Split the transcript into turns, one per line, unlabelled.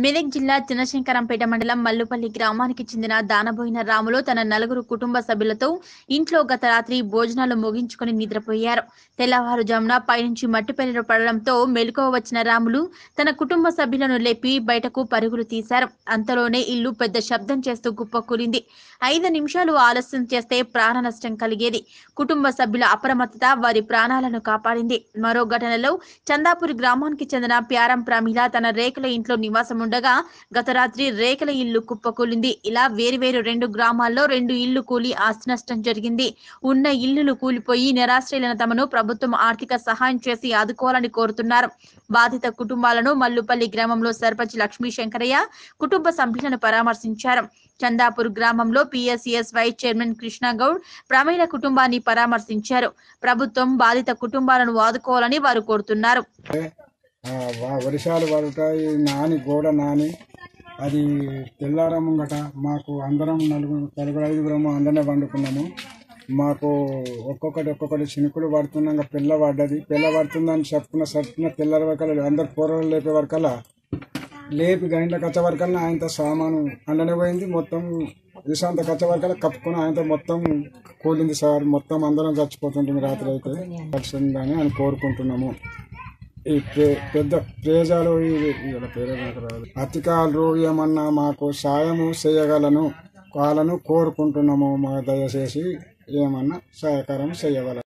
మెదక్ జిల్లా చిన్నశంకరంపేట మండలం మల్లుపల్లి గ్రామానికి చెందిన దానబోయిన రాములు తన నలుగురు కుటుంబ సభ్యులతో ఇంట్లో గత రాత్రి భోజనాలు ముగించుకొని నిద్రపోయారు తెల్లవారుజామున పైనుంచి మట్టిపెల్లిలో పడడంతో మెలకువ వచ్చిన రాములు తన కుటుంబ సభ్యులను లేపి బయటకు పరుగులు తీశారు అంతలోనే ఇల్లు పెద్ద శబ్దం చేస్తూ కుప్పకూలింది ఐదు నిమిషాలు ఆలస్యం చేస్తే ప్రాణ నష్టం కలిగేది కుటుంబ సభ్యుల అప్రమత్తత వారి ప్రాణాలను కాపాడింది మరో ఘటనలో చందాపూర్ గ్రామానికి చెందిన ప్యారం ప్రమీల తన రేకుల ఇంట్లో నివాసం ఉండగా గత రాత్రి రేకుల ఇల్లు కుప్పకూలింది ఇలా వేరువేరు రెండు గ్రామాల్లో రెండు ఇల్లు కూలి ఆస్తి నష్టం జరిగింది ఉన్న ఇల్లులు కూలిపోయి నిరాశ్రయులైన తమను ప్రభుత్వం ఆర్థిక సహాయం చేసి ఆదుకోవాలని కోరుతున్నారు బాధిత కుటుంబాలను మల్లుపల్లి గ్రామంలో సర్పంచ్ లక్ష్మీ శంకరయ్య కుటుంబ సభ్యులను పరామర్శించారు చందాపూర్ గ్రామంలో PSCS vice chairman Krishna Goud Pramila కుటుంబాన్ని పరామర్శించారు ప్రభుత్వం బాధిత కుటుంబాలను ఆదుకోవాలని వారు కోరుతున్నారు
ఆ వ- వర్షాలు పడతాయి నాని గోడ నాని అది తెల్లారం ముంగట మాకు అందరం నలుగురు నలుగురు ఐదుగురము అందరనే వండుకున్నాము మాకు ఒక్కొక్కటి ఒక్కొక్కటి చినుకులు పడుతున్నాక పిల్ల పడ్డది పిల్ల పడుతుందని చెప్పుకున్న చెప్పుకున్న తెల్లార వరకల్లా అందరు కూరలు లేపే వరకల్లా లేపి గంటలకు వచ్చే వరకల్లా ఆయనతో సామాను అండనే పోయింది మొత్తం విశాంత వచ్చే వరకల్లా కప్పుకుని ఆయనతో మొత్తం కూలింది సార్ మొత్తం అందరం చచ్చిపోతుంటుంది రాత్రి అయితే వచ్చిందని అని కోరుకుంటున్నాము ఈ పె- పెద్ద ప్రజలు ఈ- వీళ్ళ పేరే నాకు రాదు అధికారులు ఏమన్నా మాకు సాయము చేయగలను వాళ్ళను కోరుకుంటున్నాము మా దయచేసి ఏమన్నా సహకారం చేయగలరు